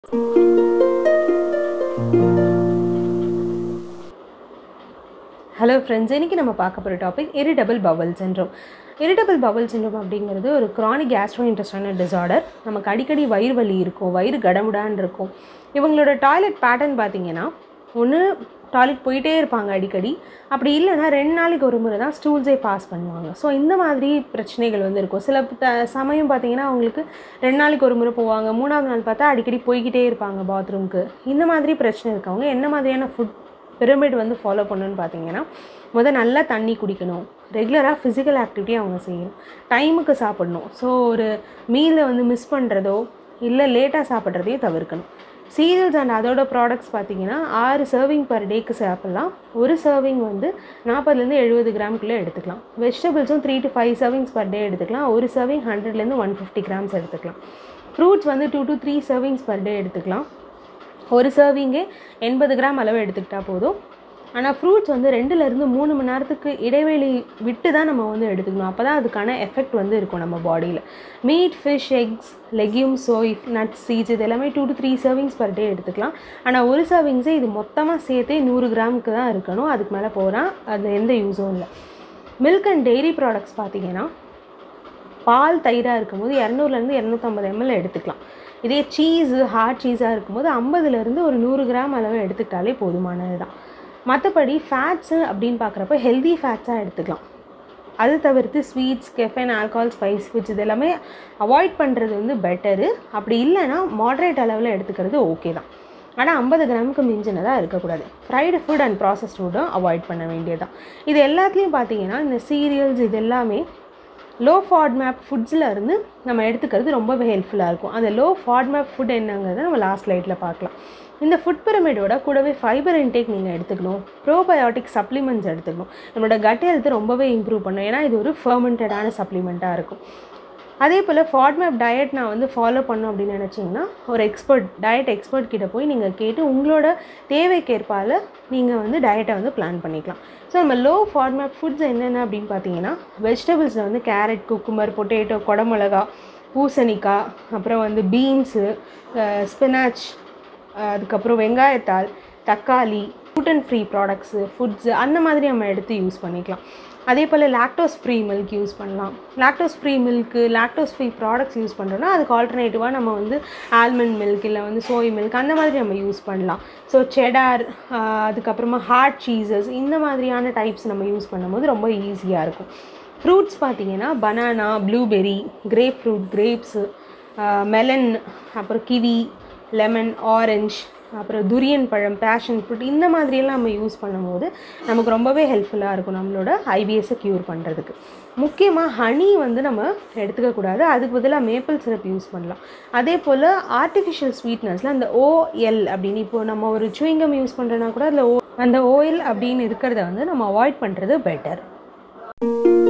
hello friends இன்றைக்கி நம்ம பார்க்க போகிற topic irritable bowel syndrome irritable bowel syndrome அப்படிங்கிறது ஒரு க்ரானிக் கேஸ்ட்ரோ இன்டெஸ்டைனல் டிசார்டர் நமக்கு அடிக்கடி வயிறு வலி இருக்கும் வயிறு கடமுடான்னு இருக்கும் இவங்களோட டாய்லெட் பேட்டர்ன் பார்த்தீங்கன்னா ஒன்று டாய்லெட் போயிட்டே இருப்பாங்க அடிக்கடி அப்படி இல்லைன்னா ரெண்டு நாளைக்கு ஒரு முறை தான் ஸ்டூல்ஸே பாஸ் பண்ணுவாங்க ஸோ இந்த மாதிரி பிரச்சனைகள் வந்து இருக்கும் சில த- சமயம் பார்த்தீங்கன்னா அவங்களுக்கு ரெண்டு நாளைக்கு ஒரு முறை போவாங்க மூணாவது நாள் பார்த்தா அடிக்கடி போய்கிட்டே இருப்பாங்க பாத்ரூம்க்கு இந்த மாதிரி பிரச்சனை இருக்கவங்க என்ன மாதிரியான ஃபுட் பிரமிட் வந்து ஃபாலோ பண்ணணும்னு பார்த்தீங்கன்னா முதல் நல்லா தண்ணி குடிக்கணும் ரெகுலராக ஃபிசிக்கல் ஆக்டிவிட்டி அவங்க செய்யணும் டைமுக்கு சாப்பிடணும் ஸோ ஒரு மீலை வந்து மிஸ் பண்ணுறதோ இல்லை லேட்டாக சாப்பிட்றதையும் தவிர்க்கணும் சீரியல்ஸ் அண்ட் அதோட ப்ராடக்ட்ஸ் பார்த்தீங்கன்னா ஆறு சர்விங் பர் டேக்கு சாப்பிட்லாம் ஒரு சர்விங் வந்து நாற்பதுலேருந்து எழுபது கிராம்குள்ளே எடுத்துக்கலாம் வெஜிடபிள்ஸும் three to five servings per day எடுத்துக்கலாம் ஒரு சர்விங் ஹண்ட்ரட்லேருந்து ஒன் ஃபிஃப்டி கிராம்ஸ் எடுத்துக்கலாம் ஃப்ரூட்ஸ் வந்து two to three servings per day எடுத்துக்கலாம் ஒரு சர்விங்கே எண்பது கிராம் அளவு எடுத்துக்கிட்டால் போதும் ஆனால் ஃப்ரூட்ஸ் வந்து ரெண்டுலேருந்து மூணு மணி நேரத்துக்கு இடைவெளி விட்டு தான் நம்ம வந்து எடுத்துக்கணும் அப்போ தான் அதுக்கான எஃபெக்ட் வந்து இருக்கும் நம்ம பாடியில் meat fish eggs legumes soy nuts seeds இது எல்லாமே two to three servings per day எடுத்துக்கலாம் ஆனால் ஒரு சர்விங்ஸே இது மொத்தமாக சேர்த்தே நூறு கிராமுக்கு தான் இருக்கணும் அதுக்கு மேலே போனால் அது எந்த யூஸும் இல்லை மில்க் அண்ட் டெய்ரி ப்ராடக்ட்ஸ் பார்த்தீங்கன்னா பால் தயிராக இருக்கும்போது இரநூறுலேருந்து இரநூத்தம்பது எம்எல் எடுத்துக்கலாம் இதே சீஸு ஹார்ட் சீஸாக இருக்கும்போது ஐம்பதுலேருந்து ஒரு நூறு கிராம் அளவு எடுத்துக்கிட்டாலே போதுமானது தான் மற்றபடி ஃபேட்ஸு அப்படின்னு பார்க்குறப்ப ஹெல்தி ஃபேட்ஸாக எடுத்துக்கலாம் அது தவிர்த்து sweets caffeine alcohol spice foods இது எல்லாமே அவாய்ட் பண்ணுறது வந்து பெட்டரு அப்படி இல்லைன்னா மாட்ரேட் அளவில் எடுத்துக்கிறது ஓகே தான் ஆனால் ஐம்பது கிராமுக்கு மிஞ்சினதாக இருக்கக்கூடாது ஃப்ரைடு ஃபுட் அண்ட் ப்ராசஸ்ட் ஃபுட்டும் அவாய்ட் பண்ண வேண்டியதுதான் இது எல்லாத்துலேயும் பார்த்தீங்கன்னா இந்த சீரியல்ஸ் இது எல்லாமே லோ ஃபாட்மேப் ஃபுட்ஸில் இருந்து நம்ம எடுத்துக்கிறது ரொம்பவே ஹெல்ப்ஃபுல்லாக இருக்கும் அந்த லோ ஃபாட்மேப் ஃபுட் என்னங்கிறத நம்ம லாஸ்ட் லைட்டில் பார்க்கலாம் இந்த ஃபுட் பிரமிடோட கூடவே ஃபைபர் இன்டேக் நீங்கள் எடுத்துக்கணும் ப்ரோபயோட்டிக் சப்ளிமெண்ட்ஸ் எடுத்துக்கணும் நம்மளோட கட் ஹெல்த் ரொம்பவே இம்ப்ரூவ் பண்ணும் ஏன்னா இது ஒரு ஃபர்மெண்டடான சப்ளிமெண்ட்டாக இருக்கும் அதே போல் ஃபாட்மேப் டயட் நான் வந்து ஃபாலோ பண்ணணும் அப்படின்னு நினச்சிங்கன்னா ஒரு எக்ஸ்பர்ட் டயட் எக்ஸ்பர்ட் கிட்ட போய் நீங்கள் கேட்டு உங்களோட தேவைக்கேற்பால நீங்கள் வந்து டயட்டை வந்து பிளான் பண்ணிக்கலாம் ஸோ நம்ம லோ ஃபார்மேட் ஃபுட்ஸ் என்னென்ன அப்படின்னு பார்த்தீங்கன்னா வெஜிடபிள்ஸில் வந்து கேரட் குக்கும்பர் பொட்டேட்டோ குடமிளகா பூசணிக்காய் அப்புறம் வந்து பீன்ஸு ஸ்பினாச் அதுக்கப்புறம் வெங்காயத்தாள் தக்காளி gluten ஃப்ரீ ப்ராடக்ட்ஸு ஃபுட்ஸு அந்த மாதிரி நம்ம எடுத்து யூஸ் பண்ணிக்கலாம் அதே போல் லாக்டோஸ் ஃப்ரீ மில்க் யூஸ் பண்ணலாம் lactose free milk lactose free products use பண்ணுறோன்னா அதுக்கு ஆல்டர்னேட்டிவாக நம்ம வந்து ஆல்மண்ட் மில்க் இல்லை வந்து சோய் மில்க் அந்த மாதிரி நம்ம யூஸ் பண்ணலாம் ஸோ செடார் அதுக்கப்புறமா ஹார்ட் சீசஸ் இந்த மாதிரியான டைப்ஸ் நம்ம யூஸ் பண்ணும்போது ரொம்ப ஈஸியாக இருக்கும் ஃப்ரூட்ஸ் பார்த்தீங்கன்னா banana blueberry grape fruit grapes melon அப்புறம் கிவி லெமன் ஆரஞ்ச் அப்புறம் துரியன் பழம் பேஷன் ஃப்ரூட் இந்த மாதிரியெல்லாம் நம்ம யூஸ் பண்ணும்போது நமக்கு ரொம்பவே ஹெல்ப்ஃபுல்லாக இருக்கும் நம்மளோட ஐபிஎஸ்ஸை க்யூர் பண்ணுறதுக்கு முக்கியமாக ஹனி வந்து நம்ம எடுத்துக்கக்கூடாது அதுக்கு பதிலாக மேப்பிள் சிரப் யூஸ் பண்ணலாம் அதே போல் ஆர்டிஃபிஷியல் ஸ்வீட்னஸில் அந்த ஓஎல் அப்படின்னு இப்போ நம்ம ஒரு சுவிங்கம் யூஸ் பண்ணுறோன்னா கூட அதில் ஓ அந்த ஓஎல் அப்படின்னு இருக்கிறத வந்து நம்ம அவாய்ட் பண்ணுறது பெட்டர்